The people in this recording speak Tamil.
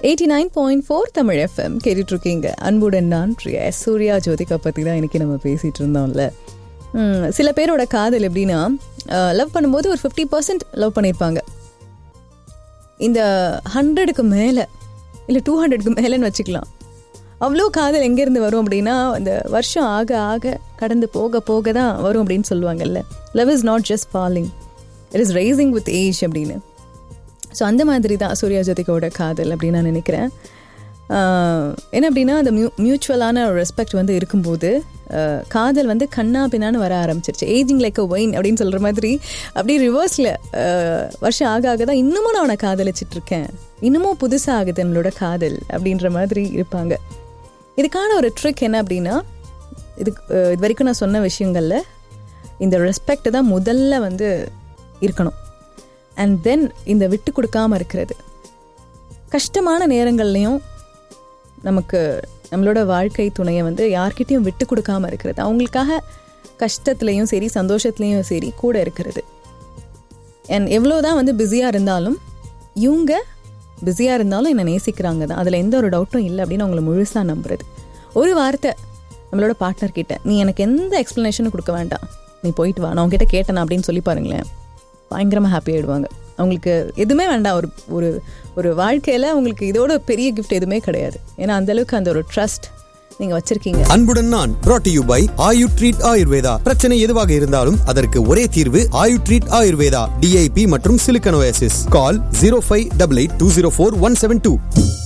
eighty nine point four Tamil FM கேட்டுட்டு இருக்கீங்க அன்புடன் நான் பிரியா சூர்யா ஜோதிகா பற்றி தான் இன்னைக்கு நம்ம பேசிகிட்டு இருந்தோம்ல ம், சில பேரோட காதல் எப்படின்னா லவ் பண்ணும்போது ஒரு ஃபிஃப்டி பர்சன்ட் லவ் பண்ணியிருப்பாங்க இந்த ஹண்ட்ரடுக்கு மேலே இல்லை டூ ஹண்ட்ரடுக்கு மேலேன்னு வச்சுக்கலாம் அவ்வளோ காதல் எங்கேருந்து வரும் அப்படின்னா இந்த வருஷம் ஆக ஆக கடந்து போக போக தான் வரும் அப்படின்னு சொல்லுவாங்கல்ல love is not just falling it is rising with age அப்படின்னு ஸோ அந்த மாதிரி தான் சூர்யா ஜோதிகாவோட காதல் அப்படின்னு நான் நினைக்கிறேன் ஆஹ் என்ன அப்படின்னா அந்த மியூ மியூச்சுவலான ஒரு ரெஸ்பெக்ட் வந்து இருக்கும்போது ஆஹ் காதல் வந்து கண்ணா பின்னான்னு வர ஆரம்பிச்சிருச்சு ஏஜிங் லைக் அ ஒயின் அப்படின்னு சொல்கிற மாதிரி அப்படியே ரிவர்ஸில் வருஷம் ஆக ஆக தான் இன்னமும் நான் அவனை காதலிச்சிட்டு இருக்கேன் இன்னமும் புதுசாக ஆகுது நம்மளோட காதல் அப்படின்ற மாதிரி இருப்பாங்க இதுக்கான ஒரு ட்ரிக் என்ன அப்படின்னா இதுக்கு அஹ் இது வரைக்கும் நான் சொன்ன விஷயங்களில் இந்த ரெஸ்பெக்ட் தான் முதல்ல வந்து இருக்கணும் அண்ட் தென் இந்த விட்டு கொடுக்காம இருக்கிறது கஷ்டமான நேரங்கள்லையும் நமக்கு நம்மளோட வாழ்க்கை துணையை வந்து யார்கிட்டயும் விட்டு கொடுக்காம இருக்கிறது அவங்களுக்காக கஷ்டத்துலேயும் சரி சந்தோஷத்துலேயும் சரி கூட இருக்கிறது அண்ட் எவ்வளோதான் வந்து பிஸியாக இருந்தாலும் இவங்க பிஸியாக இருந்தாலும் என்னை நேசிக்கிறாங்க தான் அதில் எந்த ஒரு டவுட்டும் இல்லை அப்படின்னு அவங்கள முழுசாக நம்புறது ஒரு வார்த்தை நம்மளோட பார்ட்னர் கிட்ட நீ எனக்கு எந்த எக்ஸ்ப்ளனேஷனும் கொடுக்க வேண்டாம் நீ போயிட்டு வா நான் உங்ககிட்ட கேட்டேனா அப்படின்னு சொல்லி பாருங்களேன் பயங்கரமாக ஹாப்பி ஆகிடுவாங்க அவங்களுக்கு எதுவுமே வேண்டாம் ஒரு ஒரு ஒரு வாழ்க்கையில் அவங்களுக்கு இதோட பெரிய கிஃப்ட் எதுவுமே கிடையாது ஏன்னா அந்தளவுக்கு அந்த ஒரு ட்ரஸ்ட் நீங்கள் வச்சுருக்கீங்க அன்புடன் நான் brought to you by Ayu treat Ayurveda பிரச்சனை எதுவாக இருந்தாலும் அதற்கு ஒரே தீர்வு ஆயு ட்ரீட் ஆயுர்வேதா டிஐபி மற்றும் சிலிக்கனோசிஸ் call zero five double eight two zero four one seven two